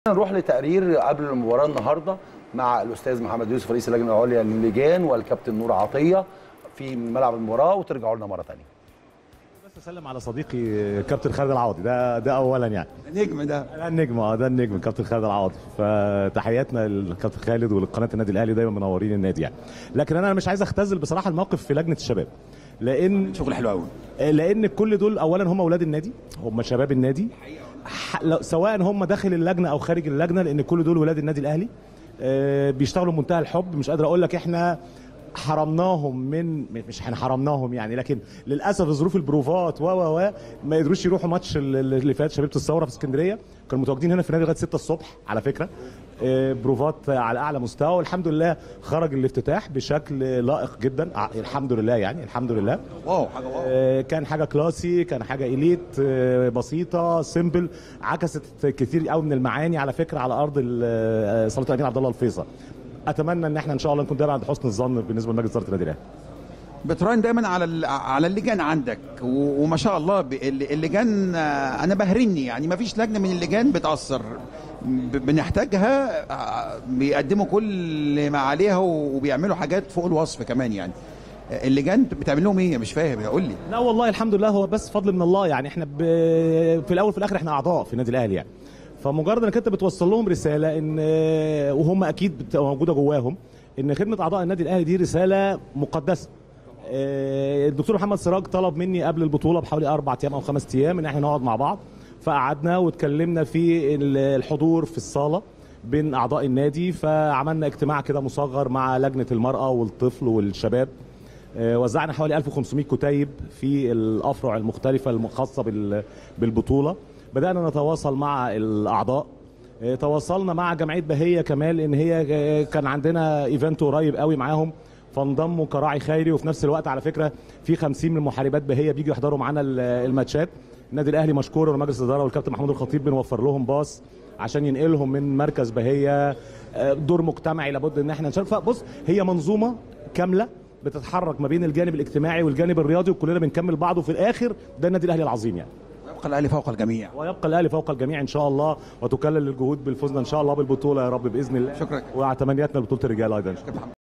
نروح لتقرير قبل المباراه النهارده مع الاستاذ محمد يوسف رئيس اللجنه العليا للجان والكابتن نور عطيه في ملعب المباراه وترجعوا لنا مره ثانيه بس اسلم على صديقي كابتن خالد العوضي ده ده اولا يعني نجم ده ده النجم اه ده النجم كابتن خالد العوضي فتحياتنا للكابتن خالد ولقناه النادي الاهلي دايما منورين النادي يعني لكن انا مش عايز اختزل بصراحه الموقف في لجنه الشباب لان شغل حلو قوي لان كل دول اولا هم اولاد النادي هم شباب النادي ح- لو- سواء هم داخل اللجنه او خارج اللجنه لان كل دول ولاد النادي الاهلي آه، بيشتغلوا بمنتهى الحب مش قادر اقول لك احنا حرمناهم من مش احنا حرمناهم يعني لكن للاسف ظروف البروفات و و و ما قدروش يروحوا ماتش ال- ال- اللي فات شبيبه الثوره في اسكندريه كانوا متواجدين هنا في النادي لغايه 6 الصبح على فكره آه، بروفات على اعلى مستوى والحمد لله خرج الافتتاح بشكل لائق جدا ع- الحمد لله يعني الحمد لله واو حاجه واو آه، كان حاجه كلاسي كان حاجه اليت آه، بسيطه سيمبل عكست كتير قوي من المعاني على فكره على ارض ال- آه، صاله الامين عبد الله الفيصل اتمنى ان احنا ان شاء الله نكون دايما عند حسن الظن بالنسبه لمجلس اداره النادي الاهلي بتراهن دايما على ال- على اللجان عندك و- وما شاء الله ب- ال- اللجان آه، انا بهرني يعني ما فيش لجنه من اللجان بتاثر ب- بنحتاجها آه، بيقدموا كل ما عليها وبيعملوا حاجات فوق الوصف كمان يعني آه، اللجان بتعمل لهم ايه مش فاهم قول لي لا والله الحمد لله هو بس فضل من الله يعني احنا ب... في الاول وفي الاخر احنا اعضاء في النادي الاهلي يعني فمجرد انك انت بتوصل لهم رساله ان وهم اكيد بتبقى موجوده جواهم ان خدمه اعضاء النادي الاهلي دي رساله مقدسه آه، الدكتور محمد سراج طلب مني قبل البطوله بحوالي اربع ايام او خمس ايام ان احنا نقعد مع بعض فقعدنا واتكلمنا في ال- الحضور في الصاله بين اعضاء النادي فعملنا اجتماع كده مصغر مع لجنه المراه والطفل والشباب آه، وزعنا حوالي 1500 كتيب في الافرع المختلفه الخاصه بال- بالبطوله بدانا نتواصل مع الاعضاء آه، تواصلنا مع جمعيه بهيه كمال ان هي آه، كان عندنا ايفنت قريب قوي معاهم فانضموا كراعي خيري وفي نفس الوقت على فكره في 50 من محاربات بهيه بيجوا يحضروا معانا ال- الماتشات النادي الاهلي مشكور ومجلس الاداره والكابتن محمود الخطيب بنوفر لهم باص عشان ينقلهم من مركز بهيه آه، دور مجتمعي لابد ان احنا نشارك فبص هي منظومه كامله بتتحرك ما بين الجانب الاجتماعي والجانب الرياضي وكلنا بنكمل بعض وفي الاخر ده النادي الاهلي العظيم يعني يبقى الاهلي فوق الجميع ويبقى الاهلي فوق الجميع ان شاء الله وتكلل الجهود بالفوز ان شاء الله بالبطوله يا رب باذن الله شكرا. وتمنياتنا لبطوله الرجال ايضا كابتن محمد.